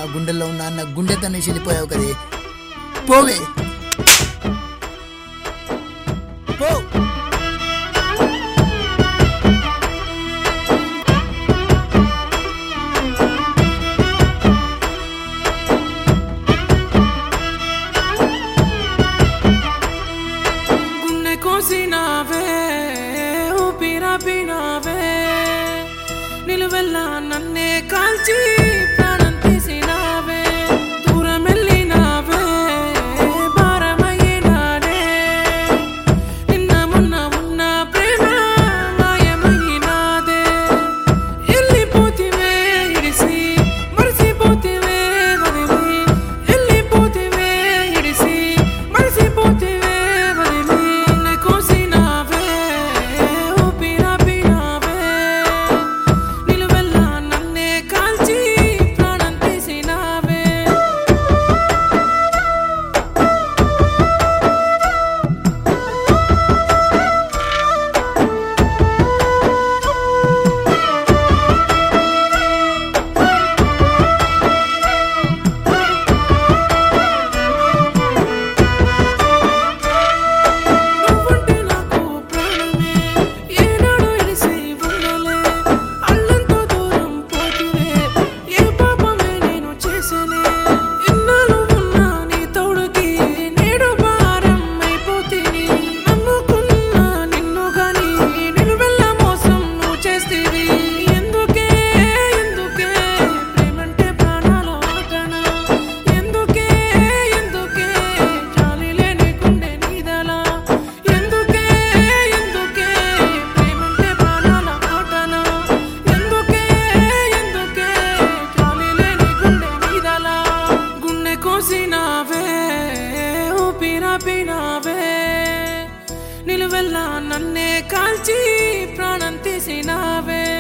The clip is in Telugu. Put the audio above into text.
నా గుండెల్లో ఉన్న నా గుండె తనేసి వెళ్ళిపోయావు కదే పోవే పో గుండె కోసినావే ఊపిరాపినావే నిలువెల్లా నన్నే కాల్చి ప్రాణం తీసినావే దూరం వెళ్ళినావే భారమయ్యినానే నిన్న మొన్న ఉన్న ప్రేమ మాయమయ్యినాదే వెళ్ళిపోతివే ఇడిసి మరిసిపోతివే వదిలి వెళ్ళిపోతివే ఇడిసి మరిసిపోతివే వదిలి నిన్ను కోసినావే ఊపిరాపినావే నిలువెల్లా నన్నే కాల్చి ప్రాణం తీసినావే నువ్వంటే నాకు ప్రాణమే ఏనాడు ఎడిసి ఉండలే అల్లంతో దూరం పోతివే ఏ పాపమే నేను చేసనే ఇన్నాళ్ళు ఉన్నా నీ తోడుకి నేడు భారం అయిపోతిని నమ్ముకున్నా నిన్ను గాని నిలువెల్ల మోసం నువ్వు చేస్తేవి ఎందుకే ఎందుకే ప్రేమంటే ప్రాణాల ఆటనా ఎందుకే ఎందుకే జాలి లేని గుండె నీదలా ఎందుకే ఎందుకే ప్రేమంటే ప్రాణాల ఆటనా ఎందుకే ఎందుకే జాలి లేని గుండె నీదలా గుండె కోసినావే ఊపిరాపినావే నిలువెల్లా నన్నే కాల్చి ప్రాణం తీసినావే